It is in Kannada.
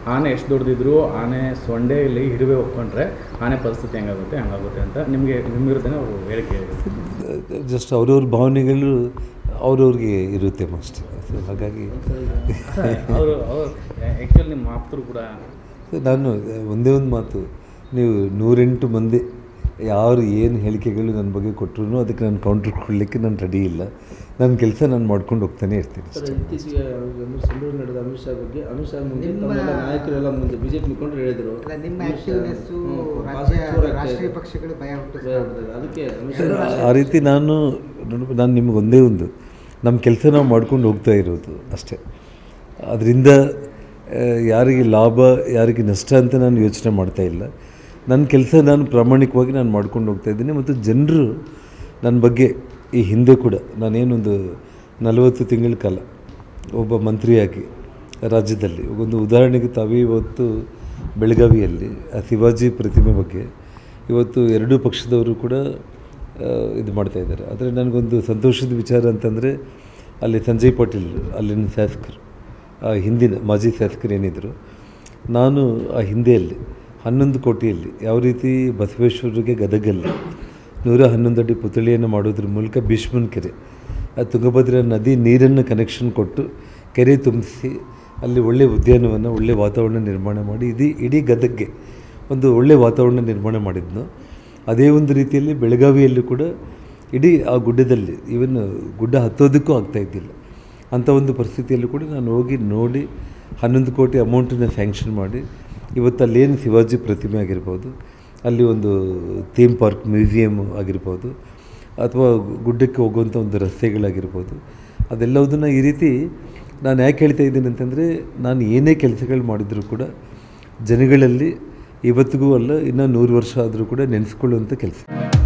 ಆನೆ ಎಷ್ಟು ದೊಡ್ಡದಿದ್ರು ಆನೆ ಸೊಂಡೆಯಲ್ಲಿ ಇರುವೆ ಒಪ್ಕೊಂಡ್ರೆ ಆನೆ ಪರಿಸ್ಥಿತಿ ಹೆಂಗಾಗುತ್ತೆ ಹಂಗಾಗುತ್ತೆ ಅಂತ ನಿಮಗೆ ನಿಮ್ಮ ವಿರುದ್ಧನೇ ಅವರು ಹೇಳಿಕೆ ಹೇಳಿದ್ರು ಜಸ್ಟ್ ಅವ್ರವ್ರ ಭಾವನೆಗಳು ಅವ್ರವ್ರಿಗೆ ಇರುತ್ತೆ ಅಷ್ಟೇ ಸೊ ಹಾಗಾಗಿ ಅವರು ಅವರು ಆ್ಯಕ್ಚುಲಿ ನಿಮ್ಮ ಆಪ್ತರು ಕೂಡ ನಾನು ಒಂದೇ ಒಂದು ಮಾತು ನೀವು ನೂರೆಂಟು ಮಂದಿ ಯಾರು ಏನು ಹೇಳಿಕೆಗಳು ನನ್ನ ಬಗ್ಗೆ ಕೊಟ್ಟರು ಅದಕ್ಕೆ ನಾನು ಕೌಂಟ್ರ್ ಕೊಡಲಿಕ್ಕೆ ನಾನು ರೆಡಿ ಇಲ್ಲ ನನ್ನ ಕೆಲಸ ನಾನು ಮಾಡ್ಕೊಂಡು ಹೋಗ್ತಾನೆ ಇರ್ತೀನಿ ಸರ್ ಇತ್ತೀಚೆಗೆ ಅಮಿತ್ ಸಂಡೂರು ನಡೆದ ಅಮಿತ್ ಶಾ ಬಗ್ಗೆ ಅಮಿತ್ ಶಾ ಮುಂದೆ ತಮ್ಮೆಲ್ಲ ನಾಯಕರೆಲ್ಲ ಮುಂದೆ ಬಿಜೆಪಿ ಮುಖಂಡರು ಹೇಳಿದ್ರು ಅಲ್ಲ ನಿಮ್ಮ ಅಮಿತ್ ಶಾ- ಆಕ್ಟಿವ್ನೆಸ್ಸು ಹ್ಮ್, ರಾಜ್ಯ ಜೋರಾಗ್ತಾ ಇದೆ. ರಾಷ್ಟ್ರೀಯ ಪಕ್ಷಗಳು ಭಯ ಹುಟ್ಟಿಸ್ತಾರೆ ಭಯ ಹುಟ್ಟಿದೆ. ಅದಕ್ಕೆ ಅಮಿತ್ ಶಾ ಆ ರೀತಿ ನಾನು ನೋಡು- ನಾನು ನಿಮಗೆ ಒಂದೇ ಒಂದು ನಮ್ಮ ಕೆಲಸ ನಾವು ಮಾಡ್ಕೊಂಡು ಹೋಗ್ತಾ ಇರೋದು ಅಷ್ಟೇ ಅದರಿಂದ ಯಾರಿಗೆ ಲಾಭ ಯಾರಿಗೆ ನಷ್ಟ ಅಂತ ನಾನು ಯೋಚನೆ ಮಾಡ್ತಾ ಇಲ್ಲ ನನ್ನ ಕೆಲಸ ನಾನು ಪ್ರಾಮಾಣಿಕವಾಗಿ ನಾನು ಮಾಡ್ಕೊಂಡು ಹೋಗ್ತಾ ಇದ್ದೀನಿ ಮತ್ತು ಜನರು ನನ್ನ ಬಗ್ಗೆ ಈ ಹಿಂದೆ ಕೂಡ ನಾನೇನೊಂದು ನಲವತ್ತು ತಿಂಗಳ ಕಾಲ ಒಬ್ಬ ಮಂತ್ರಿಯಾಗಿ ರಾಜ್ಯದಲ್ಲಿ ಒಂದು ಉದಾಹರಣೆಗೆ ತಾವೇ ಇವತ್ತು ಬೆಳಗಾವಿಯಲ್ಲಿ ಆ ಶಿವಾಜಿ ಪ್ರತಿಮೆ ಬಗ್ಗೆ ಇವತ್ತು ಎರಡೂ ಪಕ್ಷದವರು ಕೂಡ ಆ, ಇದು ಮಾಡ್ತಾ ಇದ್ದಾರೆ ಆದರೆ ನನಗೊಂದು ಸಂತೋಷದ ವಿಚಾರ ಅಂತಂದರೆ ಅಲ್ಲಿ ಸಂಜಯ್ ಪಾಟೀಲ್ ಅಲ್ಲಿನ ಶಾಸಕರು ಆ ಹಿಂದಿನ ಮಾಜಿ ಶಾಸಕರು ಏನಿದ್ರು ನಾನು ಆ ಹಿಂದೆಯಲ್ಲಿ ಹನ್ನೊಂದು ಕೋಟಿಯಲ್ಲಿ ಯಾವ ರೀತಿ ಬಸವೇಶ್ವರರಿಗೆ ಗದಗಲ್ಲಿ ನೂರ ಹನ್ನೊಂದು ಅಡಿ ಪುತ್ಥಳಿಯನ್ನು ಮಾಡೋದ್ರ ಮೂಲಕ ಭೀಷ್ಮನ ಕೆರೆ ಆ ತುಂಗಭದ್ರಾ ನದಿ ನೀರನ್ನು ಕನೆಕ್ಷನ್ ಕೊಟ್ಟು ಕೆರೆ ತುಂಬಿಸಿ ಅಲ್ಲಿ ಒಳ್ಳೆ ಉದ್ಯಾನವನ ಒಳ್ಳೆ ವಾತಾವರಣ ನಿರ್ಮಾಣ ಮಾಡಿ ಇಡೀ ಇಡೀ ಗದಗ್ಗೆ ಒಂದು ಒಳ್ಳೆ ವಾತಾವರಣ ನಿರ್ಮಾಣ ಮಾಡಿದ್ನು ಅದೇ ಒಂದು ರೀತಿಯಲ್ಲಿ ಬೆಳಗಾವಿಯಲ್ಲೂ ಕೂಡ ಇಡೀ ಆ ಗುಡ್ಡದಲ್ಲಿ ಇವನ್ ಗುಡ್ಡ ಹತ್ತೋದಕ್ಕೂ ಆಗ್ತಾ ಇದ್ದಿಲ್ಲ ಅಂಥ ಒಂದು ಪರಿಸ್ಥಿತಿಯಲ್ಲೂ ಕೂಡ ನಾನು ಹೋಗಿ ನೋಡಿ ಹನ್ನೊಂದು ಕೋಟಿ ಅಮೌಂಟನ್ನು ಸ್ಯಾಂಕ್ಷನ್ ಮಾಡಿ ಇವತ್ತು ಅಲ್ಲೇನು ಶಿವಾಜಿ ಪ್ರತಿಮೆ ಆಗಿರ್ಬೋದು ಅಲ್ಲಿ ಒಂದು ಥೀಮ್ ಪಾರ್ಕ್ ಮ್ಯೂಸಿಯಮ್ ಆಗಿರ್ಬೋದು ಅಥವಾ ಗುಡ್ಡಕ್ಕೆ ಹೋಗುವಂಥ ಒಂದು ರಸ್ತೆಗಳಾಗಿರ್ಬೋದು ಅದೆಲ್ಲವುದನ್ನು ಈ ರೀತಿ ನಾನು ಯಾಕೆ ಹೇಳ್ತಾ ಇದ್ದೀನಿ ಅಂತಂದರೆ ನಾನು ಏನೇ ಕೆಲಸಗಳು ಮಾಡಿದರೂ ಕೂಡ ಜನಗಳಲ್ಲಿ ಇವತ್ತಿಗೂ ಅಲ್ಲ ಇನ್ನೂ ನೂರು ವರ್ಷ ಆದರೂ ಕೂಡ ನೆನೆಸ್ಕೊಳ್ಳುವಂಥ ಕೆಲಸ